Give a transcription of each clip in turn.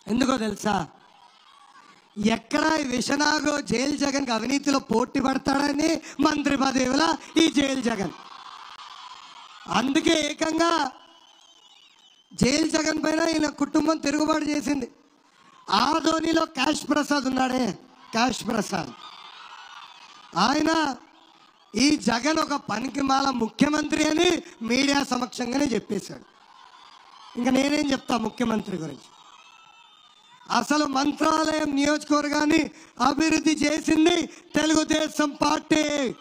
ఎందుకో తెలుసా ఎక్కడ ఈ విషనాగు జైలు జగన్ అవినీతిలో పోటీ పడతాడని మంత్రి పదవిల ఈ జైలు జగన్ అందుకే ఏకంగా జైలు జగన్ పైన ఈయన కుటుంబం తిరుగుబాటు చేసింది ఆ ధోనిలో కాష్ ప్రసాద్ ఉన్నాడే కాష్ ప్రసాద్ ఆయన ఈ జగన్ ఒక పనికిమాల ముఖ్యమంత్రి అని మీడియా సమక్షంగానే చెప్పేశాడు ఇంకా నేనేం చెప్తా ముఖ్యమంత్రి గురించి అసలు మంత్రాలయం నియోజకవర్గాన్ని అభివృద్ధి చేసింది తెలుగుదేశం పార్టీ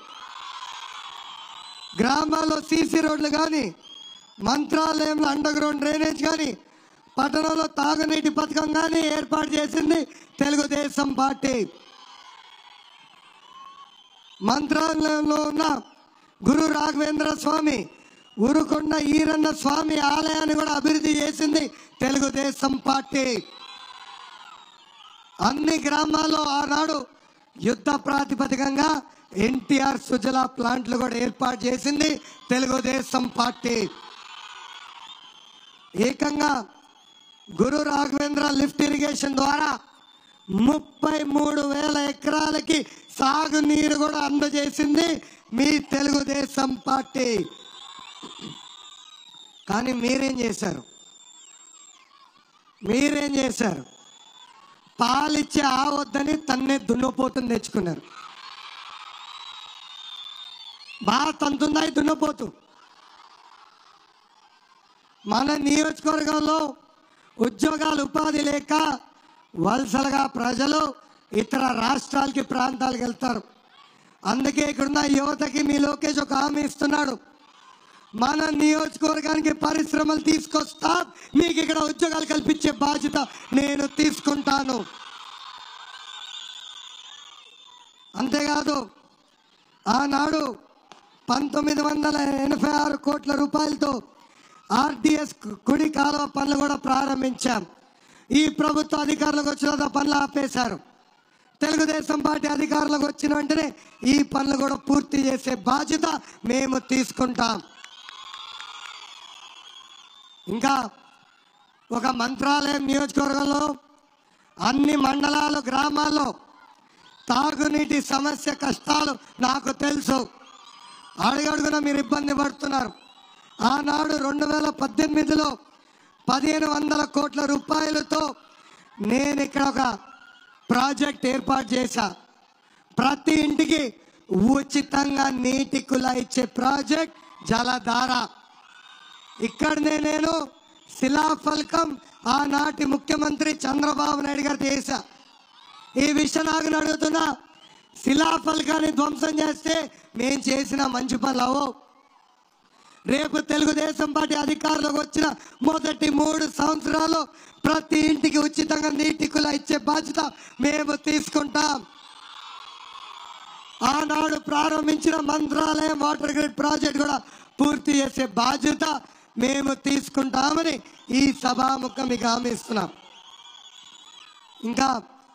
గ్రామాల్లో సీసీ రోడ్లు కానీ మంత్రాలయంలో అండర్ గ్రౌండ్ డ్రైనేజ్ కానీ పట్టణంలో తాగునీటి పథకం కానీ ఏర్పాటు చేసింది తెలుగుదేశం పార్టీ మంత్రాలయంలో ఉన్న గురు రాఘవేంద్ర స్వామి ఉరుకొండ ఈరన్న స్వామి ఆలయాన్ని కూడా అభివృద్ధి చేసింది తెలుగుదేశం పార్టీ అన్ని గ్రామాల్లో ఆనాడు యుద్ధ ప్రాతిపదికంగా ఎన్టీఆర్ సుజలా ప్లాంట్లు కూడా ఏర్పాటు చేసింది తెలుగుదేశం పార్టీ ఏకంగా గురు రాఘవేంద్ర లిఫ్ట్ ఇరిగేషన్ ద్వారా ముప్పై మూడు వేల ఎకరాలకి సాగునీరు కూడా అందజేసింది మీ తెలుగుదేశం పార్టీ కానీ మీరేం చేశారు మీరేం చేశారు పాలిచ్చే ఆవద్దని తన్నే దున్నపోతుని తెచ్చుకున్నారు బాగా తంతుందా ఈ దున్నపోతు మన నియోజకవర్గంలో ఉద్యోగాలు ఉపాధి లేక వలసలుగా ప్రజలు ఇతర రాష్ట్రాలకి ప్రాంతాలకు వెళ్తారు అందుకే ఇక్కడున్న యువతకి మీ లోకేష్ ఒక హామీ ఇస్తున్నాడు మన నియోజకవర్గానికి పరిశ్రమలు తీసుకొస్తా మీకు ఇక్కడ ఉద్యోగాలు కల్పించే బాధ్యత నేను తీసుకుంటాను అంతేకాదు ఆనాడు పంతొమ్మిది వందల ఎనభై ఆరు కోట్ల రూపాయలతో ఆర్డిఎస్ కుడి కాలువ పనులు కూడా ప్రారంభించాం ఈ ప్రభుత్వ అధికారులకు వచ్చిన తర్వాత పనులు ఆపేశారు తెలుగుదేశం పార్టీ అధికారులకు వచ్చిన వెంటనే ఈ పనులు కూడా పూర్తి చేసే బాధ్యత మేము తీసుకుంటాం ఇంకా ఒక మంత్రాలయం నియోజకవర్గంలో అన్ని మండలాలు గ్రామాల్లో తాగునీటి సమస్య కష్టాలు నాకు తెలుసు అడుగడుగున మీరు ఇబ్బంది పడుతున్నారు ఆనాడు రెండు వేల పద్దెనిమిదిలో పదిహేను వందల కోట్ల రూపాయలతో నేను ఇక్కడ ఒక ప్రాజెక్ట్ ఏర్పాటు చేశా ప్రతి ఇంటికి ఉచితంగా నీటి కులా ఇచ్చే ప్రాజెక్ట్ జలధార ఇక్కడనే నేను శిలాఫలకం ఆనాటి ముఖ్యమంత్రి చంద్రబాబు నాయుడు గారు చేశా ఈ విషయం నాకు అడుగుతున్నా శిలాఫలకాన్ని ధ్వంసం చేస్తే మేము చేసిన మంచి పనులు అవ్వవు రేపు తెలుగుదేశం పార్టీ అధికారంలోకి వచ్చిన మొదటి మూడు సంవత్సరాలు ప్రతి ఇంటికి ఉచితంగా నీటి కుల ఇచ్చే బాధ్యత మేము తీసుకుంటాం ఆనాడు ప్రారంభించిన మంత్రాలయం వాటర్ గ్రిడ్ ప్రాజెక్ట్ కూడా పూర్తి చేసే బాధ్యత మేము తీసుకుంటామని ఈ సభాముఖం మీకు హామీ ఇస్తున్నాం ఇంకా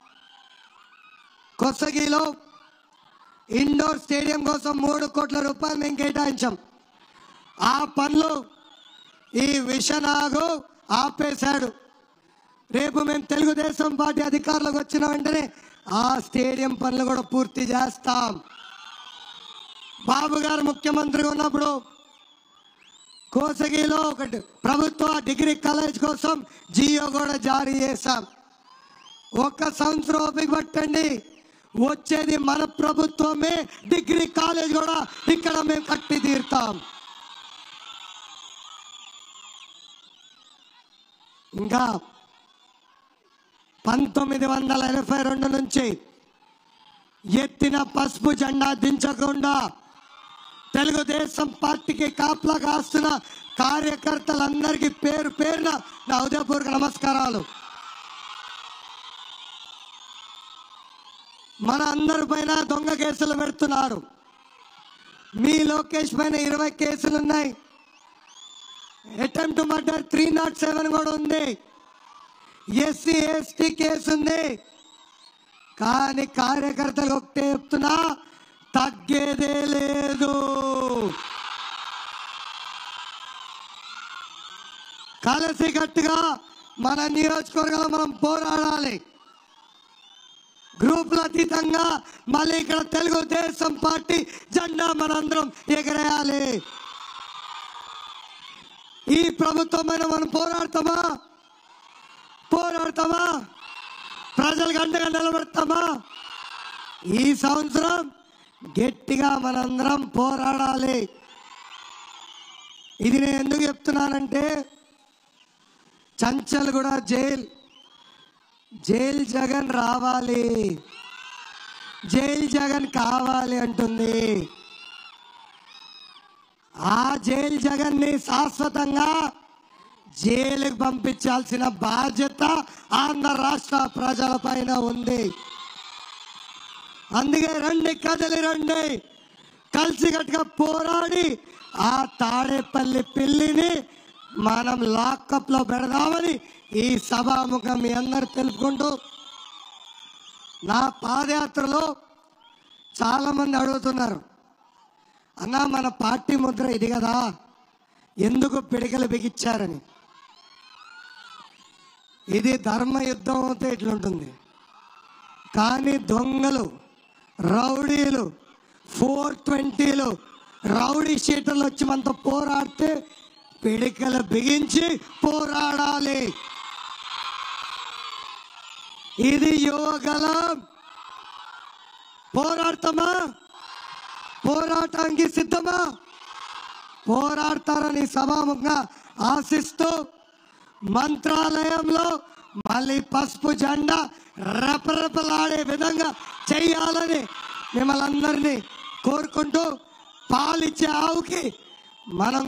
కొసగిలో ఇండోర్ స్టేడియం కోసం మూడు కోట్ల రూపాయలు మేము కేటాయించాం ఆ పనులు ఈ విషనాగు ఆపేశాడు రేపు మేము తెలుగుదేశం పార్టీ అధికారులకు వచ్చిన వెంటనే ఆ స్టేడియం పనులు కూడా పూర్తి చేస్తాం బాబు గారు ముఖ్యమంత్రిగా ఉన్నప్పుడు కోసగిలో ఒకటి ప్రభుత్వ డిగ్రీ కాలేజ్ కోసం జియో కూడా జారీ చేశాం ఒక్క సంవత్సరం ఓపిక పట్టండి వచ్చేది మన ప్రభుత్వమే డిగ్రీ కాలేజ్ కూడా ఇక్కడ మేము కట్టి తీరుతాం ఇంకా పంతొమ్మిది వందల ఎనభై రెండు నుంచి ఎత్తిన పసుపు జెండా దించకుండా తెలుగుదేశం పార్టీకి కాపలా కాస్తున్న కార్యకర్తలందరికీ పేరు పేరున నా ఉదయపూర్వక నమస్కారాలు మన అందరి పైన దొంగ కేసులు పెడుతున్నారు మీ లోకేష్ పైన ఇరవై కేసులు ఉన్నాయి attempt murder three nought seven కూడా ఉంది ఎస్సీ ఎస్టీ కేసు ఉంది కానీ కార్యకర్తలు ఒకటే చెప్తున్నా తగ్గేదే లేదు కలిసి గట్టిగా మన నియోజకవర్గంలో మనం పోరాడాలి గ్రూపుల అతీతంగా మళ్ళీ ఇక్కడ తెలుగుదేశం పార్టీ జెండా మనందరం ఎగరేయాలి ఈ ప్రభుత్వం మీద మనం పోరాడతామా పోరాడతామా ప్రజలకు అండగా నిలబడతామా ఈ సంవత్సరం గట్టిగా మనందరం పోరాడాలి ఇది నేను ఎందుకు చెప్తున్నానంటే చంచల్ కూడా జైల్ జైల్ జగన్ రావాలి జైల్ జగన్ కావాలి అంటుంది ఆ జైల్ జగన్ని శాశ్వతంగా జైలుకు పంపించాల్సిన బాధ్యత ఆంధ్ర రాష్ట్ర ప్రజల పైన ఉంది అందుకే రండి కదలి రండి కలిసికట్టుగా పోరాడి ఆ తాడేపల్లి పిల్లిని మనం లాకప్లో పెడదామని ఈ సభాముఖం మీ అందరు తెలుపుకుంటూ నా పాదయాత్రలో చాలామంది అడుగుతున్నారు అన్న మన పార్టీ ముద్ర ఇది కదా ఎందుకు పిడికలు బిగించారని ఇది ధర్మ యుద్ధం అయితే ఇట్లుంటుంది కానీ దొంగలు రౌడీలు ఫోర్ ట్వంటీలు రౌడీ షీటర్లు వచ్చి మనతో పోరాడితే పిడికలు బిగించి పోరాడాలి ఇది యువగలం పోరాడతామా పోరాటానికి సిద్ధమా పోరాడతారని సభాముఖంగా ఆశిస్తూ మంత్రాలయంలో మళ్ళీ పసుపు జెండా రెపరెపలాడే విధంగా చేయాలని మిమ్మల్ని అందరినీ కోరుకుంటూ పాలిచ్చే ఆవుకి మనం